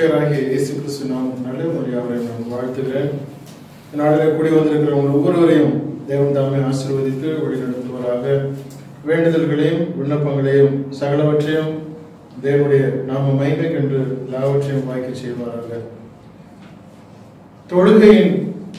ரட்சகராகிய இயேசு கிறிஸ்து நாமத்தினாலே உங்களை அவரை நான் வாழ்த்துகிறேன் இந்த நாளில் கூடி வந்திருக்கிறவங்க ஒவ்வொருவரையும் தேவன் தாமே ஆசீர்வதித்து வழிநடத்துவராக வேண்டுதல்களையும் விண்ணப்பங்களையும் சகலவற்றையும் தேவனுடைய நாம மகிமைக்கென்று எல்லாவற்றையும் வாய்க்க செய்வாராக தொழுகையின்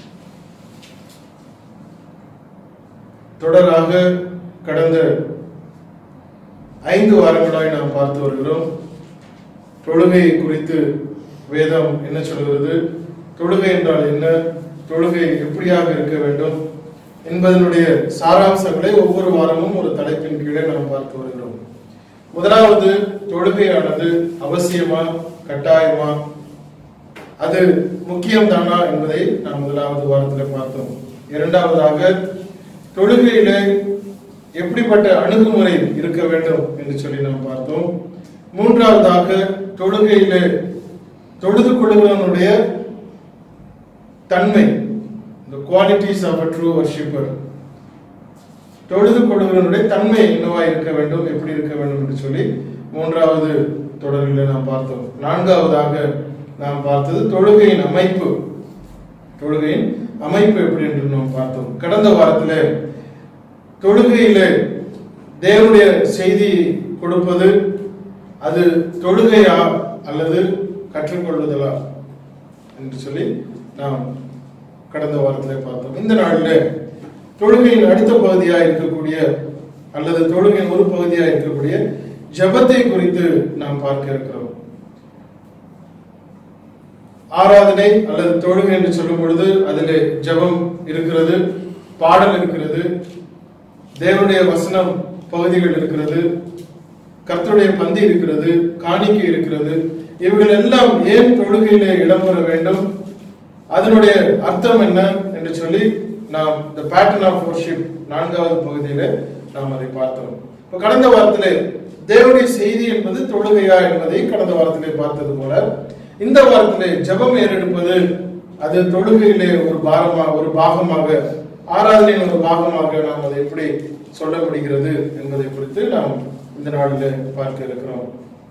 தொடராக கடந்த ஐந்து வாரங்களாய் நாம் பார்த்து வருகிறோம் தொழுகை குறித்து வேதம் என்ன சொல்கிறது தொழுகை என்றால் என்ன தொழுகை எப்படியாக இருக்க வேண்டும் என்பதனுடைய சாராம்சங்களை ஒவ்வொரு வாரமும் ஒரு தலைப்பின் கீழே நாம் பார்த்து வருகிறோம் முதலாவது தொழுகையானது அவசியமா கட்டாயமா அது முக்கியம் தானா என்பதை நாம் முதலாவது வாரத்தில் பார்த்தோம் இரண்டாவதாக தொழுகையிலே எப்படிப்பட்ட அணுகுமுறை இருக்க வேண்டும் என்று சொல்லி நாம் பார்த்தோம் மூன்றாவதாக தொழுகையிலே தொழுது கொள்ளுகிறவனுடைய தன்மை the qualities of a true worshipper தொழுது கொள்ளுகிறவனுடைய தன்மை என்னவா இருக்க வேண்டும் எப்படி இருக்க வேண்டும் என்று சொல்லி மூன்றாவது தொடரில் நாம் பார்த்தோம் நான்காவதாக நாம் பார்த்தது தொழுகையின் அமைப்பு தொழுகையின் அமைப்பு எப்படி என்று நாம் பார்த்தோம் கடந்த வாரத்தில் தொழுகையிலே தேவனுடைய செய்தி கொடுப்பது அது தொழுகையா அல்லது கற்றுக்கொள்வதலா என்று சொல்லி நாம் கடந்த வாரத்தில் பார்த்தோம் இந்த நாளில் தொழுகையின் அடுத்த பகுதியாக இருக்கக்கூடிய அல்லது தொழுகையின் ஒரு பகுதியாக இருக்கக்கூடிய ஜபத்தை குறித்து நாம் பார்க்க இருக்கிறோம் ஆராதனை அல்லது தொழுகை என்று சொல்லும் பொழுது அதில் ஜபம் இருக்கிறது பாடல் இருக்கிறது தேவனுடைய வசனம் பகுதிகள் இருக்கிறது கர்த்தருடைய பந்தி இருக்கிறது காணிக்கை இருக்கிறது இவைகள் எல்லாம் ஏன் தொழுகையிலே இடம்பெற வேண்டும் அதனுடைய அர்த்தம் என்ன என்று சொல்லி நாம் த பேட்டர்ன் ஆஃப் வர்ஷிப் நான்காவது பகுதியில நாம் அதை பார்த்தோம் இப்போ கடந்த வாரத்திலே தேவனுடைய செய்தி என்பது தொழுகையா என்பதை கடந்த வாரத்திலே பார்த்தது போல இந்த வாரத்திலே ஜெபம் ஏறெடுப்பது அது தொழுகையிலே ஒரு பாகமாக ஒரு பாகமாக ஆராதனையின் ஒரு பாகமாக நாம் அதை எப்படி சொல்ல முடிகிறது என்பதை குறித்து நாம் இந்த நாளில் பார்க்க இருக்கிறோம்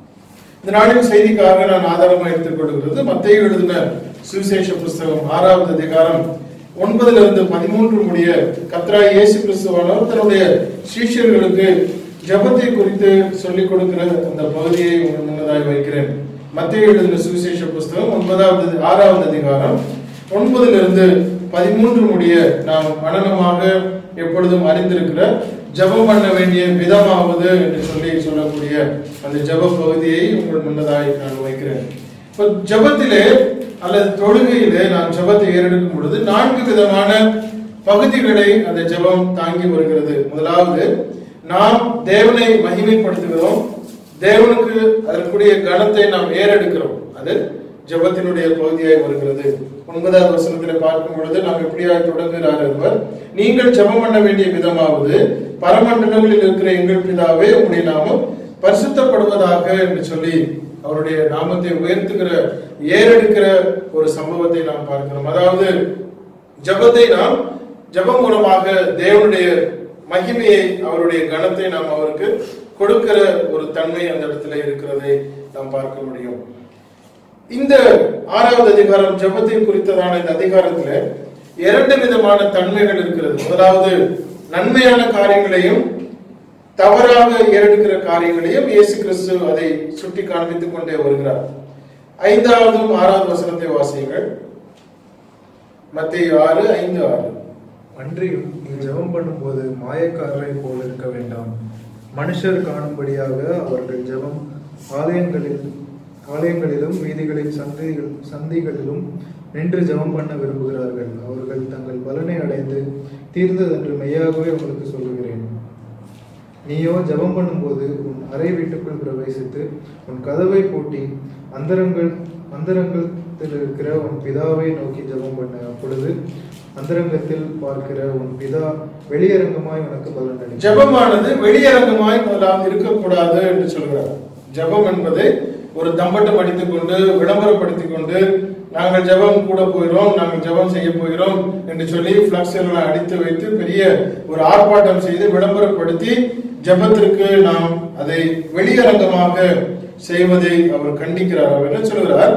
இந்த நாளின் செய்திக்காக நான் ஆதாரமாக எடுத்துக்கொள்கிறது மத்திய எழுதின சுவிசேஷ புஸ்தகம் ஆறாவது அதிகாரம் ஒன்பதுல இருந்து பதிமூன்று முடிய கத்ராய் இயேசு கிறிஸ்துவானவர் தன்னுடைய சீஷர்களுக்கு ஜபத்தை குறித்து சொல்லிக் கொடுக்கிற அந்த பகுதியை உங்கள் முன்னதாய் வைக்கிறேன் மத்திய எழுதின சுவிசேஷ புஸ்தகம் ஒன்பதாவது ஆறாவது அதிகாரம் ஒன்பதுல இருந்து பதிமூன்று முடிய நாம் மனநமாக எப்பொழுதும் அறிந்திருக்கிற ஜபம் பண்ண வேண்டிய விதமாவது என்று சொல்லி சொல்லக்கூடிய அந்த ஜப பகுதியை உங்கள் முன்னதாய் நான் வைக்கிறேன் இப்போ ஜபத்திலே அல்லது தொழுகையிலே நான் ஜபத்தை ஏறெடுக்கும் பொழுது நான்கு விதமான பகுதிகளை அந்த ஜபம் தாங்கி வருகிறது முதலாவது நாம் தேவனை மகிமைப்படுத்துகிறோம் தேவனுக்கு அதற்குரிய கணத்தை நாம் ஏறெடுக்கிறோம் அது ஜபத்தினுடைய பகுதியாய் வருகிறது ஒன்பதாவது வசனத்தில் பார்க்கும் பொழுது நாம் எப்படியாய் தொடங்குகிறார் அவர் நீங்கள் ஜெபம் பண்ண வேண்டிய விதமாவது பரமண்டலங்களில் இருக்கிற எங்கள் பிதாவே உங்களுடைய நாமம் பரிசுத்தப்படுவதாக என்று சொல்லி அவருடைய நாமத்தை உயர்த்துகிற ஏறெடுக்கிற ஒரு சம்பவத்தை நாம் பார்க்கிறோம் அதாவது ஜபத்தை நாம் ஜபம் மூலமாக தேவனுடைய மகிமையை அவருடைய கணத்தை நாம் அவருக்கு கொடுக்கிற ஒரு தன்மை அந்த இடத்துல இருக்கிறதை நாம் பார்க்க முடியும் இந்த ஆறாவது அதிகாரம் ஜபத்தை குறித்ததான இந்த அதிகாரத்துல இரண்டு விதமான தன்மைகள் இருக்கிறது முதலாவது நன்மையான காரியங்களையும் தவறாக ஏறெடுக்கிற காரியங்களையும் இயேசு கிறிஸ்து அதை சுட்டி காண்பித்துக் கொண்டே வருகிறார் ஐந்தாவதும் ஆறாவது வசனத்தை வாசியுங்கள் மத்திய ஆறு ஐந்து ஆறு அன்றியும் நீ ஜெபம் பண்ணும்போது மாயக்காரரை போல் இருக்க வேண்டாம் மனுஷர் காணும்படியாக அவர்கள் ஜெபம் ஆலயங்களில் ஆலயங்களிலும் வீதிகளில் சந்தைகள் சந்தைகளிலும் நின்று ஜெபம் பண்ண விரும்புகிறார்கள் அவர்கள் தங்கள் பலனை அடைந்து தீர்ந்ததென்று மெய்யாகவே உங்களுக்கு சொல்லுகிறேன் நீயோ ஜெபம் பண்ணும்போது உன் அறை வீட்டுக்குள் பிரவேசித்து உன் கதவை பூட்டி அந்தரங்கள் அந்தரங்கத்தில் இருக்கிற உன் பிதாவை நோக்கி ஜெபம் பண்ணு அப்பொழுது அந்தரங்கத்தில் பார்க்கிற உன் பிதா வெளியரங்கமாய் உனக்கு பலன் அளிக்கும். ஜெபமானது வெளியரங்கமாய் முதலாவது இருக்கக்கூடாது என்று சொல்கிறார் ஜெபம் என்பதை ஒரு தம்பட்டம் அடித்துக் கொண்டு விளம்பரப்படுத்திக் கொண்டு நாங்கள் ஜெபம் கூட போகிறோம் நாங்கள் ஜெபம் செய்ய போகிறோம் என்று சொல்லி பிளக்ஸ்களை அடித்து வைத்து பெரிய ஒரு ஆர்ப்பாட்டம் செய்து விளம்பரப்படுத்தி ஜெபத்திற்கு நாம் அதை வெளியரங்கமாக செய்வதை அவர் கண்டிக்கிறார் அவர் என்ன சொல்கிறார்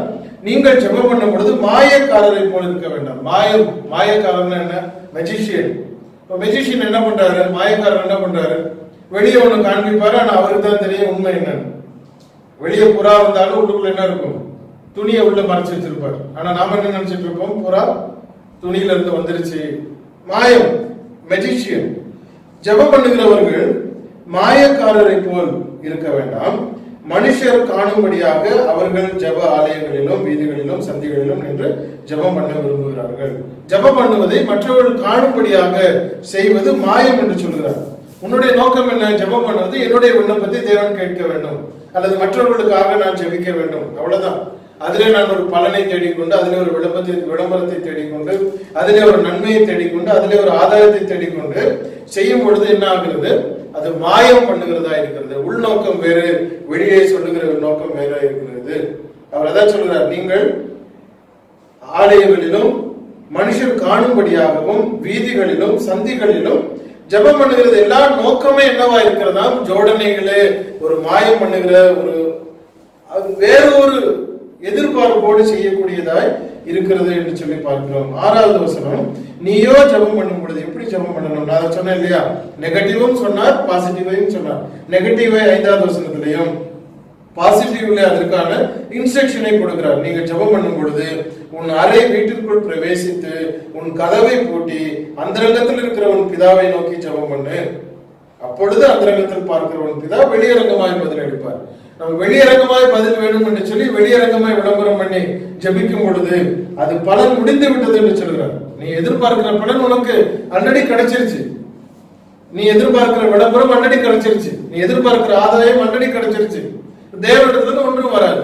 நீங்கள் ஜெபம் பண்ணும் பொழுது மாயக்காரரை போல இருக்க வேண்டாம் மாயம் மாயக்காரர்னா என்ன மெஜிஷியன் இப்போ மெஜிஷியன் என்ன பண்றாரு மாயக்காரர் என்ன பண்றாரு வெளியே ஒண்ணு காண்பிப்பாரு ஆனா அவருக்கு தான் தெரியும் உண்மை என்னன்னு வெளியே புறா வந்தாலும் உள்ளுக்குள்ள என்ன இருக்கும் துணியை உள்ள மறைச்சு வச்சிருப்பாரு ஆனா நாம என்ன நினைச்சிட்டு இருப்போம் புறா துணியில இருந்து வந்துருச்சு மாயம் மெஜிஷியன் ஜெபம் பண்ணுகிறவர்கள் மாயக்காரரை போல் இருக்க வேண்டாம் மனுஷர் காணும்படியாக அவர்கள் ஜெப ஆலயங்களிலும் வீதிகளிலும் சந்திகளிலும் நின்று ஜெபம் பண்ண விரும்புகிறார்கள் ஜெபம் பண்ணுவதை மற்றவர்கள் காணும்படியாக செய்வது மாயம் என்று சொல்கிறார் உன்னுடைய நோக்கம் என்ன ஜெபம் பண்ணுவது என்னுடைய விண்ணப்பத்தை தேவன் கேட்க வேண்டும் அல்லது மற்றவர்களுக்காக நான் ஜெபிக்க வேண்டும் அவ்வளவுதான் அதிலே நான் ஒரு பலனை தேடிக்கொண்டு அதிலே ஒரு விளம்பரத்தை விளம்பரத்தை தேடிக்கொண்டு அதிலே ஒரு நன்மையை தேடிக்கொண்டு அதிலே ஒரு ஆதாயத்தை தேடிக்கொண்டு செய்யும் பொழுது என்ன ஆகிறது அது மாயம் பண்ணுகிறதா இருக்கிறது உள்நோக்கம் வேறு வெளியே சொல்லுகிற நோக்கம் வேற இருக்கிறது அவர் அதான் சொல்கிறார் நீங்கள் ஆலயங்களிலும் மனுஷர் காணும்படியாகவும் வீதிகளிலும் சந்திகளிலும் ஜெபம் பண்ணுகிறது எல்லா நோக்கமே என்னவா இருக்கிறதாம் ஜோடனைகளே ஒரு மாயம் பண்ணுகிற ஒரு அது வேற ஒரு எதிர்பார்ப்போடு செய்யக்கூடியதாய் இருக்கிறது என்று சொல்லி பார்க்கிறோம் ஆறாவது வசனம் நீயோ ஜெபம் பண்ணும் பொழுது எப்படி ஜெபம் பண்ணணும் நான் அதை சொன்னேன் இல்லையா நெகட்டிவும் சொன்னார் பாசிட்டிவையும் சொன்னார் நெகட்டிவை ஐந்தாவது வசனத்திலையும் பாசிட்டிவ்ல அதற்கான இன்ஸ்ட்ரக்ஷனை கொடுக்கிறார் நீங்க ஜெபம் பண்ணும் பொழுது உன் அறை வீட்டிற்குள் பிரவேசித்து உன் கதவை பூட்டி அந்தரங்கத்தில் இருக்கிற உன் பிதாவை நோக்கி ஜெபம் பண்ணு அப்பொழுது அந்தரங்கத்தில் பார்க்கிறவன் பிதா வெளியரங்கமாய் பதில் அளிப்பார் நம்ம வெளியரங்கமாய் பதில் வேணும் என்று சொல்லி வெளியரங்கமாய் விளம்பரம் பண்ணி ஜெபிக்கும் பொழுது அது பலன் முடிந்து விட்டது என்று சொல்கிறார் நீ எதிர்பார்க்கிற பலன் உனக்கு ஆல்ரெடி கிடைச்சிருச்சு நீ எதிர்பார்க்கிற விளம்பரம் ஆல்ரெடி கிடைச்சிருச்சு நீ எதிர்பார்க்கிற ஆதாயம் ஆல்ரெடி கிடைச்சிருச்சு தேவனிடத்துல ஒன்றும் வராது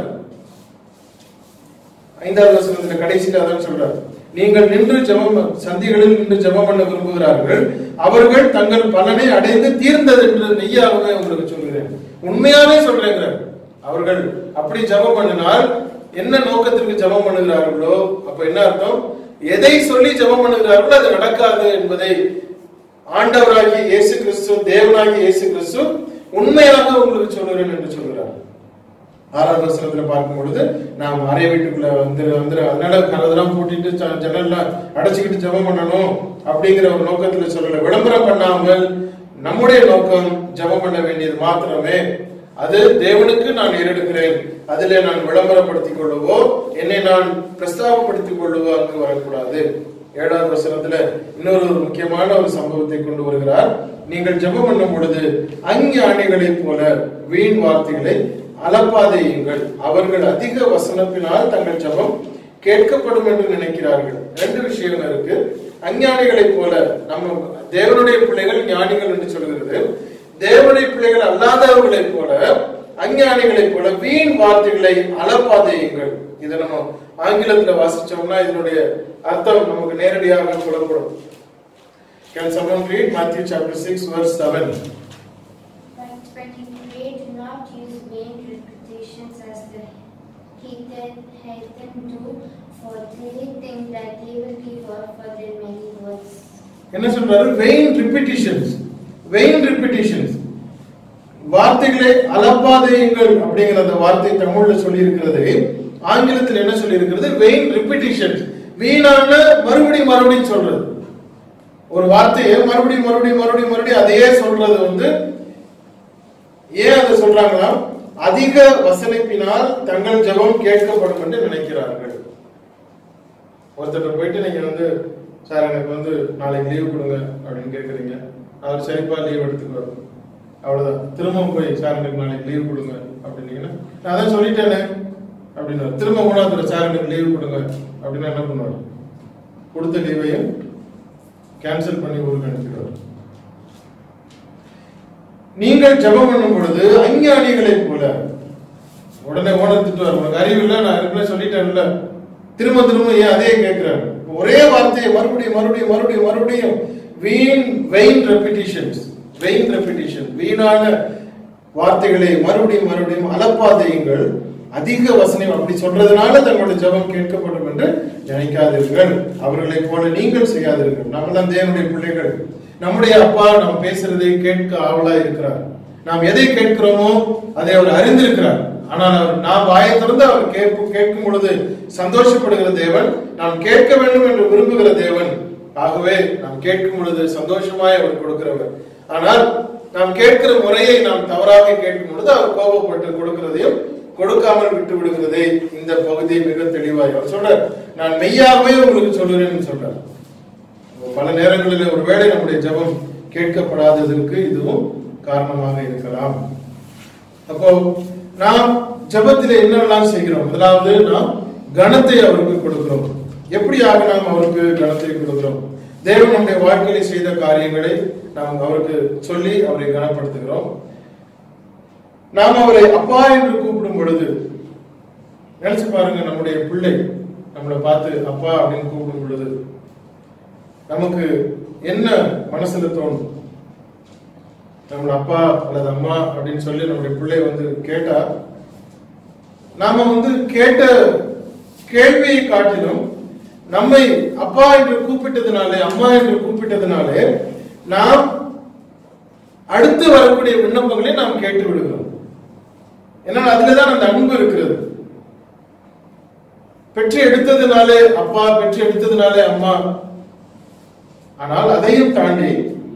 ஐந்தாவது வசனத்துல கடைசியில அதான் சொல்றார் நீங்கள் நின்று ஜெபம் சந்திகளில் நின்று ஜெபம் பண்ண விரும்புகிறார்கள் அவர்கள் தங்கள் பலனை அடைந்து தீர்ந்தது என்று மெய்யாகவே உங்களுக்கு சொல்கிறேன் உண்மையாவே சொல்றேங்கிறார் அவர்கள் அப்படி ஜெபம் பண்ணினால் என்ன நோக்கத்திற்கு ஜெபம் பண்ணுகிறார்களோ அப்ப என்ன அர்த்தம் எதை சொல்லி ஜெபம் பண்ணுகிறார்களோ அது நடக்காது என்பதை ஆண்டவராகிய இயேசு கிறிஸ்து தேவனாகிய இயேசு கிறிஸ்து உண்மையாக உங்களுக்கு சொல்கிறேன் என்று சொல்கிறார் ஆறாவது வசனத்துல பார்க்கும் பொழுது நாம் அறை வீட்டுக்குள்ள வந்து வந்து அதனால கதவெல்லாம் பூட்டிட்டு ஜ- ஜன்னல்லாம் அடைச்சுக்கிட்டு ஜெபம் பண்ணணும் அப்படிங்கிற ஒரு நோக்கத்துல சொல்லல விளம்பரம் பண்ணாமல் நம்முடைய நோக்கம் ஜெபம் பண்ண வேண்டியது மாத்திரமே அது தேவனுக்கு நான் ஏறெடுக்கிறேன் அதிலே நான் விளம்பரப்படுத்திக் கொள்ளவோ என்னை நான் பிரஸ்தாபப்படுத்திக் கொள்ளவோ அங்கு வரக்கூடாது ஏழாவது வசனத்துல இன்னொரு ஒரு முக்கியமான ஒரு சம்பவத்தை கொண்டு வருகிறார் நீங்கள் ஜெபம் பண்ணும் பொழுது அஞ்ஞானிகளைப் போல வீண் வார்த்தைகளை அலப்பாதேயுங்கள் அவர்கள் அதிக வசனத்தினால் தங்கள் ஜெபம் கேட்கப்படும் என்று நினைக்கிறார்கள் ரெண்டு விஷயம் இருக்கு அஞ்ஞானிகளைப் போல நம்ம தேவனுடைய பிள்ளைகள் ஞானிகள் என்று சொல்கிறது தேவனுடைய பிள்ளைகள் அல்லாதவர்களைப் போல அஞ்ஞானிகளைப் போல வீண் வார்த்தைகளை அலப்பாதேயுங்கள் இதை நம்ம ஆங்கிலத்துல வாசிச்சோம்னா இதனுடைய அர்த்தம் நமக்கு நேரடியாக புலப்படும் Can someone read Matthew chapter 6 verse 7? Verse 23, do not use vain repetitions as the heathen, heathen do, for they think that they will be heard for their many words. என்ன சொல்றாரு வெயின் ரிப்பிட்டிஷன்ஸ் வெயின் ரிப்பிட்டிஷன்ஸ் வார்த்தைகளை அலப்பாதேயுங்கள் அப்படிங்கிற அந்த வார்த்தை தமிழ்ல சொல்லி இருக்கிறது ஆங்கிலத்தில் என்ன சொல்லி இருக்கிறது வெயின் ரிப்பிட்டிஷன்ஸ் வீணான மறுபடியும் மறுபடியும் சொல்றது ஒரு வார்த்தையை மறுபடியும் மறுபடியும் மறுபடியும் மறுபடியும் அதையே சொல்றது வந்து ஏன் அதை சொல்றாங்கன்னா அதிக வசனிப்பினால் தங்கள் ஜெபம் கேட்கப்படும் என்று நினைக்கிறார்கள் ஒருத்தர் போயிட்டு நீங்க வந்து சார் எனக்கு வந்து நாளைக்கு லீவ் கொடுங்க அப்படின்னு கேட்குறீங்க அவர் சரிப்பா லீவ் எடுத்துக்குவார் அவ்வளவுதான் திரும்பவும் போய் சார் எனக்கு நாளைக்கு லீவ் கொடுங்க அப்படின்னீங்கன்னா நான் அதான் சொல்லிட்டேனே அப்படின்னு திரும்ப மூணாவது சார் எனக்கு லீவ் கொடுங்க அப்படின்னா என்ன பண்ணுவார் கொடுத்த லீவையும் கேன்சல் பண்ணி ஊருக்கு அனுப்பிடுவார் நீங்கள் ஜெபம் பண்ணும் பொழுது அஞ்ஞானிகளைப் போல உடனே ஓனர் திட்டுவார் உனக்கு அறிவு இல்லை நான் ஏற்கனவே சொல்லிட்டேன்ல திரும்ப திரும்ப ஏன் அதே கேட்கிறாரு ஒரே வார்த்தையை மறுபடியும் மறுபடியும் மறுபடியும் மறுபடியும் வீண் வெயின் ரெப்பிட்டிஷன்ஸ் வெயின் ரெப்பிட்டிஷன் வீணான வார்த்தைகளை மறுபடியும் மறுபடியும் அலப்பாதையுங்கள் அதிக வசனம் அப்படி சொல்றதுனால தங்களுடைய ஜெபம் கேட்கப்படும் என்று நினைக்காதீர்கள் அவர்களைப் போல நீங்கள் செய்யாதீர்கள் நம்ம தான் தேவனுடைய பிள்ளைகள் நம்முடைய அப்பா நாம் பேசுறதை கேட்க ஆவலா இருக்கிறார் நாம் எதை கேட்கிறோமோ அதை அவர் அறிந்திருக்கிறார் ஆனால் அவர் நாம் வாயை திறந்து அவர் கேட்கும் கேட்கும் பொழுது சந்தோஷப்படுகிற தேவன் நாம் கேட்க வேண்டும் என்று விரும்புகிற தேவன் ஆகவே நாம் கேட்கும் பொழுது சந்தோஷமாய் அவர் கொடுக்கிறவர் ஆனால் நாம் கேட்கிற முறையை நாம் தவறாக கேட்கும் பொழுது அவர் கோபப்பட்டு கொடுக்கிறதையும் கொடுக்காமல் விட்டு விடுகிறதே இந்த பகுதி மிக தெளிவாய் அவர் சொல்றார் நான் மெய்யாகவே உங்களுக்கு சொல்கிறேன்னு சொல்றார் பல நேரங்களில் ஒருவேளை நம்முடைய ஜெபம் கேட்கப்படாததற்கு இதுவும் காரணமாக இருக்கலாம் அப்போ நாம் ஜெபத்திலே என்னெல்லாம் செய்கிறோம் முதலாவது நாம் கணத்தை அவருக்கு கொடுக்கிறோம் எப்படியாக நாம் அவருக்கு கணத்தை கொடுக்கிறோம் தேவன் நம்முடைய வாழ்க்கையில செய்த காரியங்களை நாம் அவருக்கு சொல்லி அவரை கனப்படுத்துகிறோம் நாம் அவரை அப்பா என்று கூப்பிடும் பொழுது நினைச்சு பாருங்க நம்முடைய பிள்ளை நம்மளை பார்த்து அப்பா அப்படின்னு கூப்பிடும் பொழுது நமக்கு என்ன மனசுல தோணும் நம்மள அப்பா அல்லது அம்மா அப்படின்னு சொல்லி நம்முடைய பிள்ளை வந்து கேட்டா நாம வந்து கேட்ட கேள்வியை காட்டிலும் நம்மை அப்பா என்று கூப்பிட்டதுனாலே அம்மா என்று கூப்பிட்டதுனாலே நாம் அடுத்து வரக்கூடிய விண்ணப்பங்களை நாம் கேட்டு விடுகிறோம் ஏன்னா அதுலதான் அந்த அன்பு இருக்கிறது பெற்று எடுத்ததுனாலே அப்பா பெற்று எடுத்ததுனாலே அம்மா ஆனால் அதையும் தாண்டி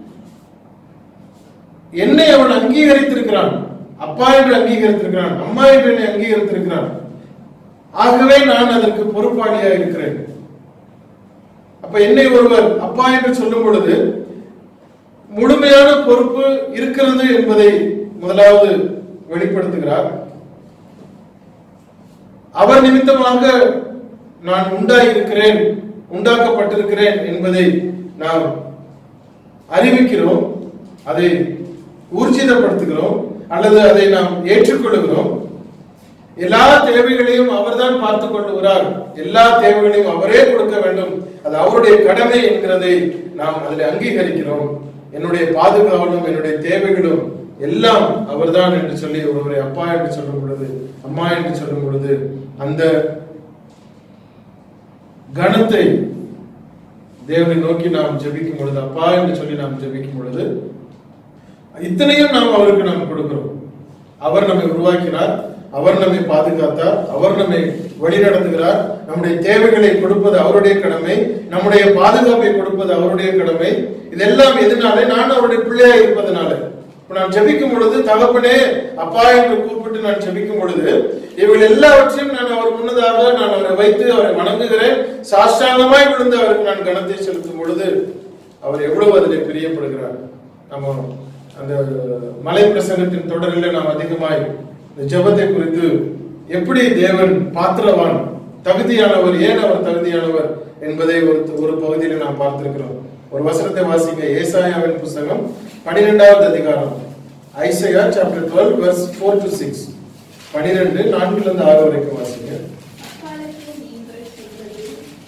என்னை அவன் அங்கீகரித்திருக்கிறான் அப்பா என்று அங்கீகரித்திருக்கிறான் அம்மா என்று என்னை அங்கீகரித்திருக்கிறான் ஆகவே நான் அதற்கு பொறுப்பாளியா இருக்கிறேன் அப்ப என்னை ஒருவர் அப்பா என்று சொல்லும் பொழுது முழுமையான பொறுப்பு இருக்கிறது என்பதை முதலாவது வெளிப்படுத்துகிறார் அவர் நிமித்தமாக நான் உண்டாயிருக்கிறேன் உண்டாக்கப்பட்டிருக்கிறேன் என்பதை நாம் அறிவிக்கிறோம் அதை ஊர்ஜிதப்படுத்துகிறோம் அல்லது அதை நாம் ஏற்றுக்கொள்கிறோம் எல்லா தேவைகளையும் அவர்தான் பார்த்துக் கொள்ளுகிறார் எல்லா தேவைகளையும் அவரே கொடுக்க வேண்டும் அது அவருடைய கடமை என்கிறதை நாம் அதில் அங்கீகரிக்கிறோம் என்னுடைய பாதுகாவலும் என்னுடைய தேவைகளும் எல்லாம் அவர்தான் என்று சொல்லி ஒருவரை அப்பா என்று சொல்லும் பொழுது அம்மா என்று சொல்லும் பொழுது அந்த கணத்தை தேவனை நோக்கி நாம் ஜெபிக்கும் பொழுது அப்பா என்று சொல்லி நாம் ஜெபிக்கும் பொழுது இத்தனையும் நாம் அவருக்கு நாம் கொடுக்கிறோம் அவர் நம்மை உருவாக்கினார் அவர் நம்மை பாதுகாத்தார் அவர் நம்மை வழிநடத்துகிறார் நம்முடைய தேவைகளை கொடுப்பது அவருடைய கடமை நம்முடைய பாதுகாப்பை கொடுப்பது அவருடைய கடமை இதெல்லாம் எதனாலே நான் அவருடைய பிள்ளையா இருப்பதனால இப்ப நான் ஜெபிக்கும் பொழுது தகப்பனே அப்பா என்று கூப்பிட்டு நான் ஜெபிக்கும் பொழுது இவர்கள் எல்லாவற்றையும் நான் அவர் முன்னதாக நான் அவரை வைத்து அவரை வணங்குகிறேன் சாஷ்டாங்கமாய் விழுந்து அவருக்கு நான் கணத்தை செலுத்தும் பொழுது அவர் எவ்வளவு அதிலே பிரியப்படுகிறார் நம்ம அந்த மலை பிரசங்கத்தின் தொடரில் நாம் அதிகமாய் இந்த ஜெபத்தை குறித்து எப்படி தேவன் பாத்திரவான் தகுதியானவர் ஏன் அவர் தகுதியானவர் என்பதை ஒரு ஒரு பகுதியில் நாம் பார்த்திருக்கிறோம் ஒரு வசனத்தை வாசிக்க ஏசாயாவின் புஸ்தகம் பனிரெண்டாவது அதிகாரம் Isaiah chapter twelve verse four to six பனிரெண்டு நான்குல இருந்து ஆறு வரைக்கும் வாசிங்க அக்காலத்தில் நீங்கள் சொல்வது,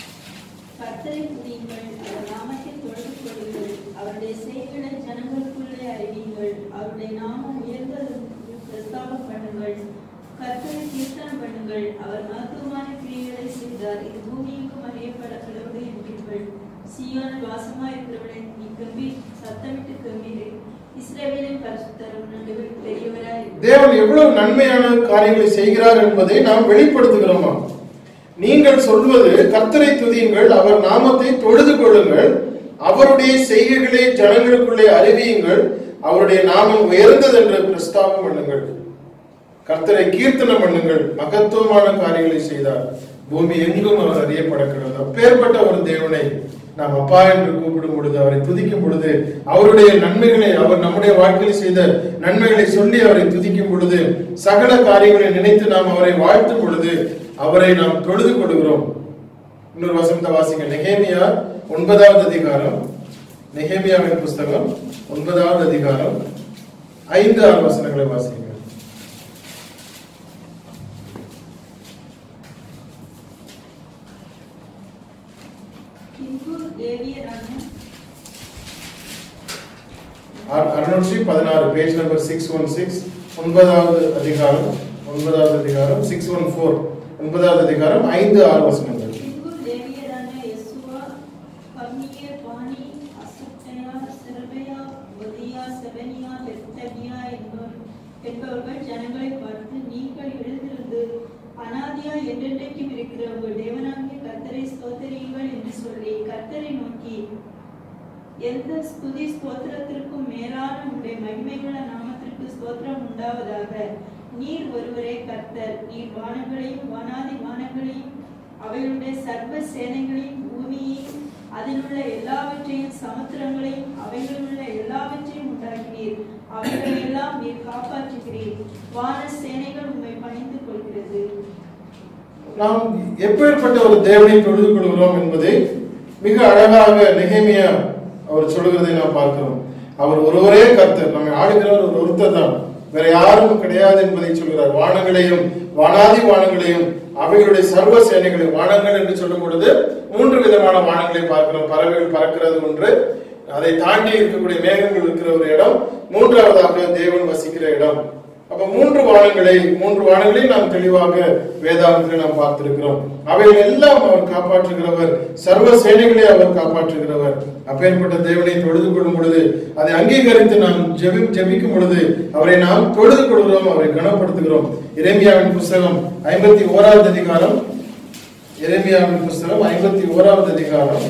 கர்த்தரை துதியுங்கள், அவர் நாமத்தை தொழுது கொள்ளுங்கள், அவருடைய செய்கைகளை ஜனங்களுக்குள்ளே அறிவியுங்கள், அவருடைய நாமம் உயர்ந்தது என்று பிரஸ்தாபம் பண்ணுங்கள். கர்த்தரை கீர்த்தனம் பண்ணுங்கள், அவர் மகத்துவமான கிரியைகளை செய்தார், இது பூமியெங்கும் அறியப்பட கடவுளே என்பீர்கள். சீயோனில் வாசமாயிருக்கிறவனே, நீ கம்பீர், சத்தமிட்டு கம்பீரு. இஸ்ரவேலின் பரிசுத்தரும் நடுவில் பெரியவராய் தேவன் எவ்வளவு நன்மையான காரியங்களை செய்கிறார் என்பதை நாம் வெளிப்படுத்துகிறோமா நீங்கள் சொல்வது கர்த்தரை துதியுங்கள் அவர் நாமத்தை தொழுது கொள்ளுங்கள் அவருடைய செய்கைகளை ஜனங்களுக்குள்ளே அறிவியுங்கள் அவருடைய நாமம் உயர்ந்தது என்று பிரஸ்தாபம் பண்ணுங்கள் கர்த்தரை கீர்த்தனம் பண்ணுங்கள் மகத்துவமான காரியங்களை செய்தார் பூமி எங்கும் அவர் அறியப்படக்கிறது அப்பேற்பட்ட ஒரு தேவனை நாம் அப்பா என்று கூப்பிடும் பொழுது அவரை துதிக்கும் பொழுது அவருடைய நன்மைகளை அவர் நம்முடைய வாழ்க்கையில் செய்த நன்மைகளை சொல்லி அவரை துதிக்கும் பொழுது சகல காரியங்களை நினைத்து நாம் அவரை வாழ்த்தும் பொழுது அவரை நாம் தொழுது கொள்கிறோம் இன்னொரு வசனத்தை வாசிங்க நெகேமியா ஒன்பதாவது அதிகாரம் நெகேமியாவின் புஸ்தகம் ஒன்பதாவது அதிகாரம் ஐந்து ஆறு வசனங்களை வாசிங்க பின்பு லேவியரான அ- அறுநூற்றி பதினாறு page number six one six ஒன்பதாவது அதிகாரம் ஒன்பதாவது அதிகாரம் சிக்ஸ் ஒன் ஃபோர் ஒன்பதாவது அதிகாரம் ஐந்து ஆறு வசனங்கள் பின்பு லேவியரான யெசுவா, கர்மியேல், பானி, அசப்தயா, செரபயா, ஒதியா, செபனியா, பெத்தனியா என்பவர்- என்பவர்கள் ஜனங்களை பார்த்து நீங்கள் எழுந்திருந்து அனாதியா என்றென்றைக்கும் இருக்கிற உங்கள் தேவனாகிய கர்த்தரை ஸ்தோத்தரியுங்கள் என்று சொல்லி கர்த்தரை நோக்கி எந்த ஸ்துதி ஸ்தோத்திரத்திற்கும் மேலான உடைய மகிமைகள நாமத்திற்கு ஸ்தோத்திரம் உண்டாவதாக நீர் ஒருவரே கர்த்தர் நீர் வானங்களையும் வானாதி வானங்களையும் அவைகளுடைய சர்வ சேனைகளையும் பூமியையும் அதிலுள்ள எல்லாவற்றையும் சமுத்திரங்களையும் அவைகளுள்ள எல்லாவற்றையும் உண்டாக்கினீர் அவைகளை எல்லாம் நீர் காப்பாற்றுகிறீர் வான சேனைகள் உம்மை பணிந்து கொள்கிறது நாம் எப்பேற்பட்ட ஒரு தேவனை தொழுது கொள்கிறோம் என்பதை மிக அழகாக நெகேமியா அவர் சொல்லுகிறதை நாம் பார்க்கிறோம் அவர் ஒருவரே கர்த்தர் நம்மை ஆளுகிறவர் ஒரு ஒருத்தர் தான் வேற யாரும் கிடையாது என்பதை சொல்கிறார் வானங்களையும் வானாதி வானங்களையும் அவைகளுடைய சர்வ சேனைகளையும் வானங்கள் என்று சொல்லும் பொழுது மூன்று விதமான வானங்களை பார்க்கிறோம் பறவைகள் பறக்கிறது ஒன்று அதை தாண்டி இருக்கக்கூடிய மேகங்கள் இருக்கிற ஒரு இடம் மூன்றாவதாக தேவன் வசிக்கிற இடம் அப்ப மூன்று வானங்களை மூன்று வானங்களை நாம் தெளிவாக வேதாந்தத்தில் நாம் பார்த்திருக்கிறோம் அவைகள் எல்லாம் அவர் காப்பாற்றுகிறவர் சர்வ சேனைகளை அவர் காப்பாற்றுகிறவர் அப்பேற்பட்ட தேவனை தொழுது கொள்ளும் பொழுது அதை அங்கீகரித்து நாம் ஜெபி ஜெபிக்கும் பொழுது அவரை நாம் தொழுது கொள்கிறோம் அவரை கனப்படுத்துகிறோம் இறைமியாவின் புஸ்தகம் ஐம்பத்தி ஓராவது அதிகாரம் இறைமியாவின் புஸ்தகம் ஐம்பத்தி ஓராவது அதிகாரம்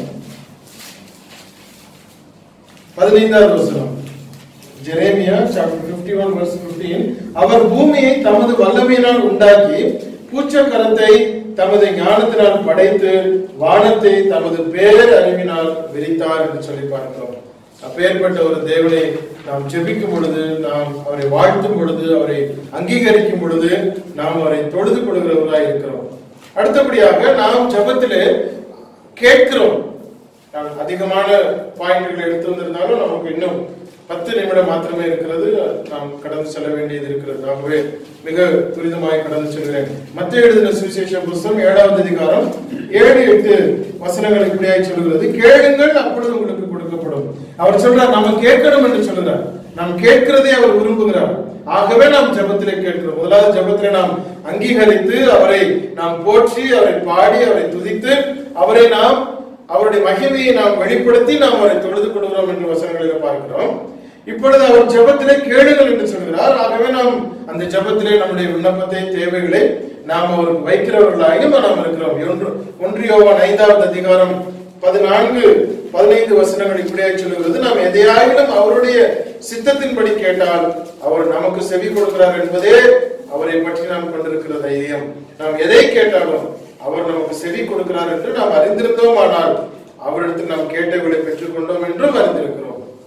பதினைந்தாவது வசனம் ஜெரேமியா சாப்டர் 51 verse 15 அவர் பூமியை தமது வல்லமையினால் உண்டாக்கி பூச்சக்கரத்தை தமது ஞானத்தினால் படைத்து வானத்தை தமது பேர் அறிவினால் விரித்தார் என்று சொல்லி பார்க்கிறோம் அப்பேற்பட்ட ஒரு தேவனை நாம் ஜெபிக்கும் பொழுது நாம் அவரை வாழ்த்தும் பொழுது அவரை அங்கீகரிக்கும் பொழுது நாம் அவரை தொழுது கொள்கிறவர்களாய் இருக்கிறோம் அடுத்தபடியாக நாம் ஜெபத்திலே கேட்கிறோம் நான் அதிகமான பாயிண்ட்களை எடுத்து வந்திருந்தாலும் நமக்கு இன்னும் பத்து நிமிடம் மாத்திரமே இருக்கிறது நாம் கடந்து செல்ல வேண்டியது இருக்கிறது ஆகவே மிக துரிதமாய் கடந்து செல்கிறேன் மத்திய எழுதின சுவிசேஷ புஸ்தகம் ஏழாவது அதிகாரம் ஏழு எட்டு வசனங்கள் இப்படியாய் சொல்கிறது கேளுங்கள் அப்பொழுது உங்களுக்கு கொடுக்கப்படும் அவர் சொல்றார் நாம கேட்கணும் என்று சொல்கிறார் நாம் கேட்கிறதை அவர் விரும்புகிறார் ஆகவே நாம் ஜெபத்திலே கேட்கிறோம் முதலாவது ஜெபத்திலே நாம் அங்கீகரித்து அவரை நாம் போற்றி அவரை பாடி அவரை துதித்து அவரை நாம் அவருடைய மகிமையை நாம் வெளிப்படுத்தி நாம் அவரை தொழுது கொள்கிறோம் என்று வசனங்களில் பார்க்கிறோம் இப்பொழுது அவர் ஜெபத்திலே கேளுங்கள் என்று சொல்கிறார் ஆகவே நாம் அந்த ஜெபத்திலே நம்முடைய விண்ணப்பத்தை தேவைகளை நாம் அவருக்கு வைக்கிறவர்களாகவும் நாம் இருக்கிறோம் ஒன்று ஒன்றியோவான் ஐந்தாவது அதிகாரம் பதினான்கு பதினைந்து வசனங்கள் இப்படியே சொல்லுகிறது நாம் எதையாயிலும் அவருடைய சித்தத்தின்படி கேட்டால் அவர் நமக்கு செவி கொடுக்கிறார் என்பதே அவரை பற்றி நாம் கொண்டிருக்கிற தைரியம் நாம் எதை கேட்டாலும் அவர் நமக்கு செவி கொடுக்கிறார் என்று நாம் அறிந்திருந்தோம் ஆனால் அவரிடத்தில் நாம் கேட்டவர்களை பெற்றுக்கொண்டோம் என்றும் அறிந்திருக்கிறோம்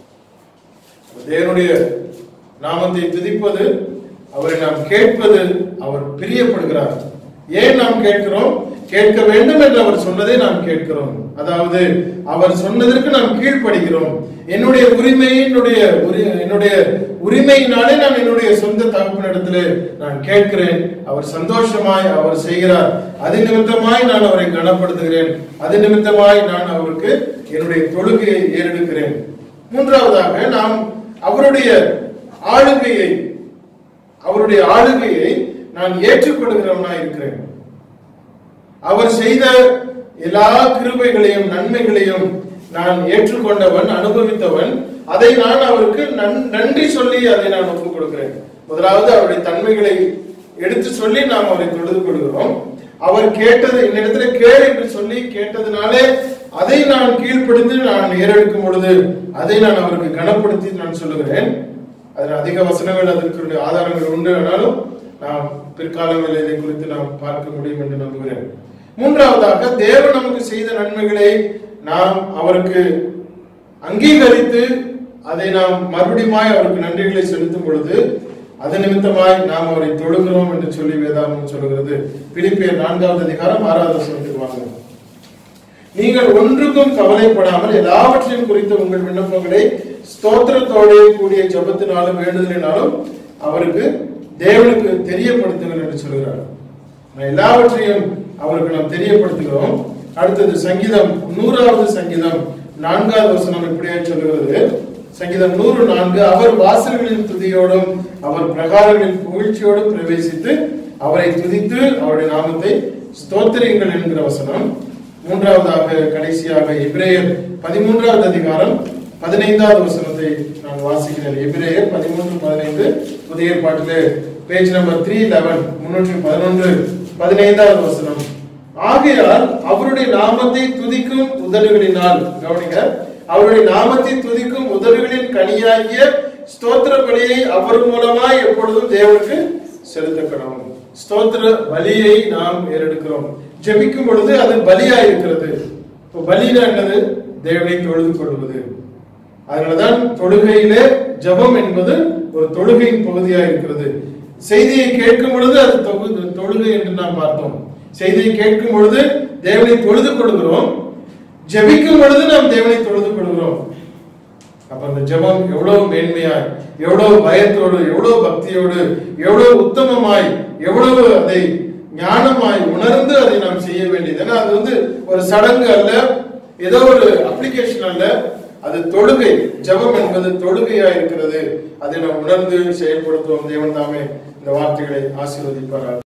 தேவனுடைய நாமத்தை துதிப்பது அவரை நாம் கேட்பது அவர் பிரியப்படுகிறார் ஏன் நாம் கேட்கிறோம் கேட்க வேண்டும் என்று அவர் சொன்னதை நாம் கேட்கிறோம் அதாவது அவர் சொன்னதற்கு நாம் கீழ்ப்படுகிறோம் என்னுடைய உரிமை என்னுடைய உரி- என்னுடைய உரிமையினாலே நான் என்னுடைய சொந்த தகப்பனிடத்திலே நான் கேட்கிறேன் அவர் சந்தோஷமாய் அவர் செய்கிறார் அது நிமித்தமாய் நான் அவரை கனப்படுத்துகிறேன் அது நிமித்தமாய் நான் அவருக்கு என்னுடைய தொழுகையை ஏறெடுக்கிறேன் மூன்றாவதாக நாம் அவருடைய ஆளுகையை அவருடைய ஆளுகையை நான் ஏற்றுக்கொள்கிறவனா இருக்கிறேன் அவர் செய்த எல்லா கிருபைகளையும் நன்மைகளையும் நான் ஏற்றுக்கொண்டவன் அனுபவித்தவன் அதை நான் அவருக்கு நன்- நன்றி சொல்லி அதை நான் ஒப்புக் கொடுக்கிறேன் முதலாவது அவருடைய தன்மைகளை எடுத்து சொல்லி நாம் அவரை தொழுது கொள்கிறோம் அவர் கேட்டது என்னிடத்துல கேள் என்று சொல்லி கேட்டதுனாலே அதை நான் கீழ்ப்படுத்தி நான் ஏறெடுக்கும் பொழுது அதை நான் அவருக்கு கனப்படுத்தி நான் சொல்லுகிறேன் அதில் அதிக வசனங்கள் அதற்கு ஆதாரங்கள் உண்டு ஆனாலும் நாம் பிற்காலங்களில் இதை குறித்து நாம் பார்க்க முடியும் என்று நம்புகிறேன் மூன்றாவதாக தேவன் நமக்கு செய்த நன்மைகளை நாம் அவருக்கு அங்கீகரித்து அதை நாம் மறுபடியுமாய் அவருக்கு நன்றிகளை செலுத்தும் பொழுது அது நிமித்தமாய் நாம் அவரை தொழுகிறோம் என்று சொல்லி வேதாகம் சொல்கிறது பிலிப்பியர் நான்காவது அதிகாரம் ஆறாவது வசனத்துக்கு வாங்க நீங்கள் ஒன்றுக்கும் கவலைப்படாமல் எல்லாவற்றையும் குறித்த உங்கள் விண்ணப்பங்களை ஸ்தோத்திரத்தோடு கூடிய ஜபத்தினாலும் வேண்டுதலினாலும் அவருக்கு தேவனுக்கு தெரியப்படுத்துங்கள் என்று சொல்கிறார் நான் எல்லாவற்றையும் அவருக்கு நாம் தெரியப்படுத்துகிறோம் அடுத்தது சங்கீதம் நூறாவது சங்கீதம் நான்காவது வசனம் இப்படியே சொல்லுகிறது சங்கீதம் நூறு நான்கு அவர் வாசல்களின் துதியோடும் அவர் பிரகாரங்களின் புகழ்ச்சியோடும் பிரவேசித்து அவரை துதித்து அவருடைய நாமத்தை ஸ்தோத்திரியுங்கள் என்கிற வசனம் மூன்றாவதாக கடைசியாக எபிரேயர் பதிமூன்றாவது அதிகாரம் பதினைந்தாவது வசனத்தை நான் வாசிக்கிறேன் எபிரேயர் பதிமூன்று பதினைந்து புதிய ஏற்பாட்டிலே பேஜ் நம்பர் த்ரீ லெவன் முன்னூற்றி பதினொன்று பதினைந்தாவது வசனம் ஆகையால் அவருடைய நாமத்தை துதிக்கும் உதடுகளினால் கவனிங்க அவருடைய நாமத்தை துதிக்கும் உதடுகளின் கனியாகிய ஸ்தோத்திர பலியை அவர் மூலமாய் எப்பொழுதும் தேவனுக்கு செலுத்தக்கணும் ஸ்தோத்திர பலியை நாம் ஏறெடுக்கிறோம் ஜெபிக்கும் பொழுது அது பலியா இருக்கிறது இப்போ பலினா என்னது தேவனை தொழுது கொள்வது அதனாலதான் தொழுகையிலே ஜெபம் என்பது ஒரு தொழுகையின் பகுதியா இருக்கிறது செய்தியை கேட்கும் பொழுது அது தொகு- தொழுகை என்று நாம் பார்த்தோம் செய்தியை கேட்கும் பொழுது தேவனை தொழுது கொள்கிறோம் ஜெபிக்கும் பொழுது நாம் தேவனை தொழுது கொள்கிறோம் அப்ப அந்த ஜெபம் எவ்வளவு மேன்மையாய் எவ்வளவு பயத்தோடு எவ்வளவு பக்தியோடு எவ்வளவு உத்தமமாய் எவ்வளவு அதை ஞானமாய் உணர்ந்து அதை நாம் செய்ய வேண்டியது ஏன்னா அது வந்து ஒரு சடங்கு அல்ல ஏதோ ஒரு அப்ளிகேஷன் அல்ல அது தொழுகை ஜெபம் என்பது தொழுகையா இருக்கிறது அதை நாம் உணர்ந்து செயல்படுத்துவோம் தேவன் தாமே இந்த வார்த்தைகளை ஆசீர்வதிப்பார்கள்